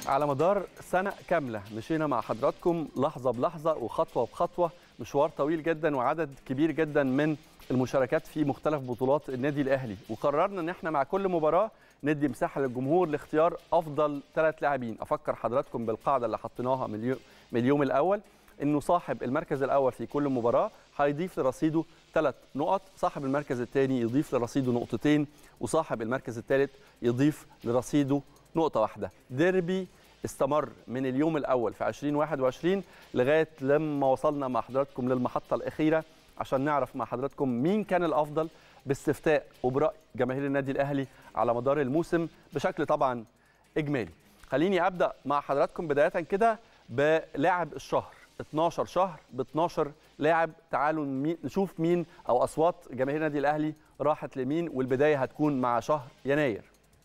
على مدار سنة كاملة مشينا مع حضراتكم لحظة بلحظة وخطوة بخطوة مشوار طويل جدا وعدد كبير جدا من المشاركات في مختلف بطولات النادي الأهلي وقررنا ان احنا مع كل مباراة ندي مساحة للجمهور لاختيار أفضل ثلاث لاعبين أفكر حضراتكم بالقاعدة اللي حطيناها من اليوم, من اليوم الأول انه صاحب المركز الاول في كل مباراه هيضيف لرصيده ثلاث نقط صاحب المركز الثاني يضيف لرصيده نقطتين وصاحب المركز الثالث يضيف لرصيده نقطه واحده ديربي استمر من اليوم الاول في 2021 لغايه لما وصلنا مع حضراتكم للمحطه الاخيره عشان نعرف مع حضراتكم مين كان الافضل باستفتاء وبراي جماهير النادي الاهلي على مدار الموسم بشكل طبعا اجمالي خليني ابدا مع حضراتكم بدايه كده بلاعب الشهر 12 شهر ب 12 لاعب تعالوا نشوف مين او اصوات جماهير النادي الاهلي راحت لمين والبدايه هتكون مع شهر يناير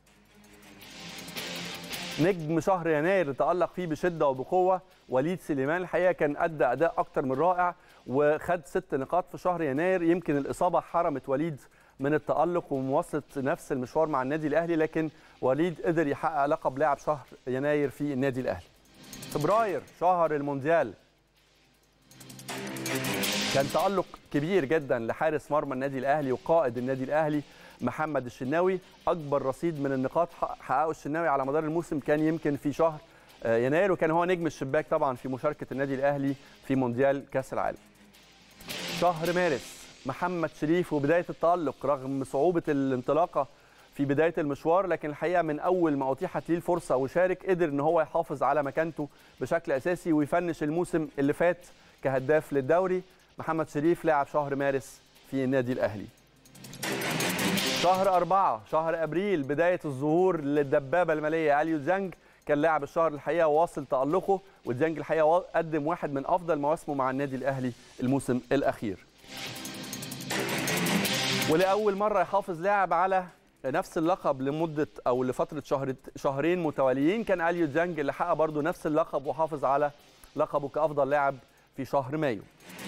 نجم شهر يناير تألق فيه بشده وبقوه وليد سليمان الحقيقه كان ادى اداء اكتر من رائع وخد ست نقاط في شهر يناير يمكن الاصابه حرمت وليد من التألق ومواصله نفس المشوار مع النادي الاهلي لكن وليد قدر يحقق لقب لاعب شهر يناير في النادي الاهلي فبراير شهر المونديال كان تألق كبير جدا لحارس مرمى النادي الاهلي وقائد النادي الاهلي محمد الشناوي اكبر رصيد من النقاط حققه الشناوي على مدار الموسم كان يمكن في شهر يناير وكان هو نجم الشباك طبعا في مشاركه النادي الاهلي في مونديال كاس العالم شهر مارس محمد شريف وبدايه التألق رغم صعوبه الانطلاقه في بدايه المشوار لكن الحقيقه من اول ما اتيحت ليه الفرصه وشارك قدر ان هو يحافظ على مكانته بشكل اساسي ويفنش الموسم اللي فات كهداف للدوري محمد شريف لاعب شهر مارس في النادي الاهلي شهر أربعة شهر أبريل بداية الظهور للدبابة المالية أليو زانج كان لاعب الشهر الحقيقة واصل تألقه وديانج الحقيقة قدم واحد من أفضل مواسمه مع النادي الأهلي الموسم الأخير ولأول مرة يحافظ لاعب على نفس اللقب لمدة أو لفترة شهر شهرين متواليين كان أليو زانج اللي حقق برضه نفس اللقب وحافظ على لقبه كأفضل لاعب في شهر مايو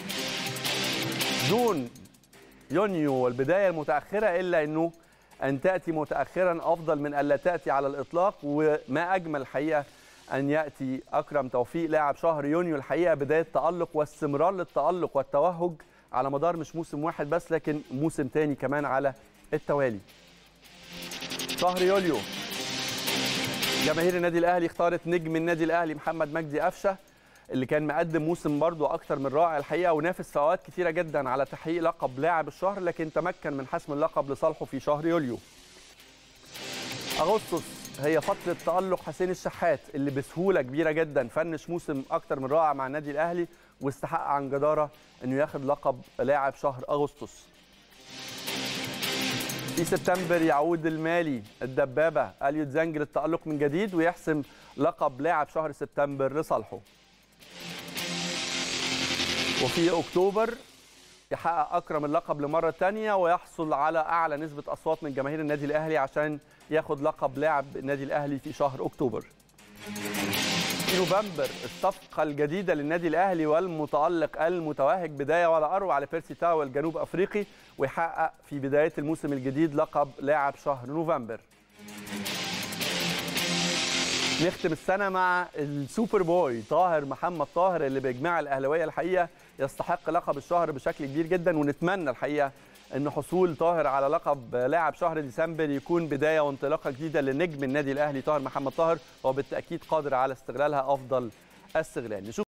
جون يونيو والبدايه المتاخره الا انه ان تاتي متاخرا افضل من الا تاتي على الاطلاق وما اجمل الحقيقه ان ياتي اكرم توفيق لاعب شهر يونيو الحقيقه بدايه تالق واستمرار للتالق والتوهج على مدار مش موسم واحد بس لكن موسم تاني كمان على التوالي شهر يوليو جماهير النادي الاهلي اختارت نجم النادي الاهلي محمد مجدي قفشه اللي كان مقدم موسم برضه اكتر من رائع الحقيقه ونافس في اوقات كثيره جدا على تحقيق لقب لاعب الشهر لكن تمكن من حسم اللقب لصالحه في شهر يوليو. اغسطس هي فتره تالق حسين الشحات اللي بسهوله كبيره جدا فنش موسم اكتر من رائع مع النادي الاهلي واستحق عن جداره انه ياخد لقب لاعب شهر اغسطس. في سبتمبر يعود المالي الدبابه اليوت زانج للتالق من جديد ويحسم لقب لاعب شهر سبتمبر لصالحه. وفي اكتوبر يحقق اكرم اللقب لمره ثانيه ويحصل على اعلى نسبه اصوات من جماهير النادي الاهلي عشان ياخد لقب لاعب النادي الاهلي في شهر اكتوبر. في نوفمبر الصفقه الجديده للنادي الاهلي والمتالق المتوهج بدايه ولا اروع لبيرسي تاو الجنوب افريقي ويحقق في بدايه الموسم الجديد لقب لاعب شهر نوفمبر. نختم السنه مع السوبر بوي طاهر محمد طاهر اللي باجماع الاهلاويه الحقيقه يستحق لقب الشهر بشكل كبير جدا ونتمنى الحقيقه ان حصول طاهر على لقب لاعب شهر ديسمبر يكون بدايه وانطلاقه جديده لنجم النادي الاهلي طاهر محمد طاهر وبالتاكيد قادر على استغلالها افضل استغلال نشوف